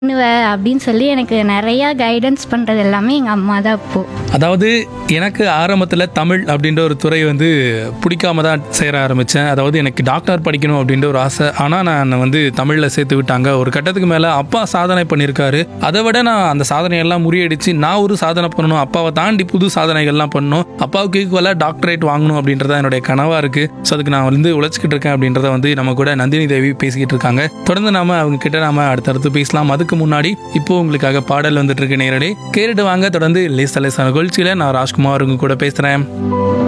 பண்ணுவ அப்படின்னு சொல்லி எனக்கு நிறையா கைடன்ஸ் பண்ணுறது எல்லாமே எங்கள் அம்மா தான் இப்போது அதாவது எனக்கு ஆரம்பத்தில் தமிழ் அப்படின்ற ஒரு துறை வந்து பிடிக்காம தான் சேர ஆரம்பித்தேன் அதாவது எனக்கு டாக்டர் படிக்கணும் அப்படின்ற ஒரு ஆசை ஆனால் நான் வந்து தமிழில் சேர்த்து விட்டாங்க ஒரு கட்டத்துக்கு மேலே அப்பா சாதனை பண்ணியிருக்காரு அதை விட நான் அந்த சாதனையெல்லாம் முறியடிச்சு நான் ஒரு சாதனை பண்ணணும் அப்பாவை தாண்டி புது சாதனைகள்லாம் பண்ணணும் அப்பாவுக்கு ஈக்குவலாக டாக்டரேட் வாங்கணும் அப்படின்றத என்னுடைய கனவாக இருக்குது ஸோ அதுக்கு நான் வந்து உழைச்சிக்கிட்டு இருக்கேன் அப்படின்றத வந்து நம்ம கூட நந்தினி தேவி பேசிக்கிட்டு இருக்காங்க தொடர்ந்து நாம அவங்க கிட்ட நாம அடுத்தடுத்து பேசலாம் அதுக்கு முன்னாடி இப்போ உங்களுக்காக பாடல் வந்துட்டு இருக்கு நேரடி கேட்டுட்டு வாங்க தொடர்ந்து லேச லேசான நிகழ்ச்சியில நான் ராஜ்குமார் உங்க கூட பேசுறேன்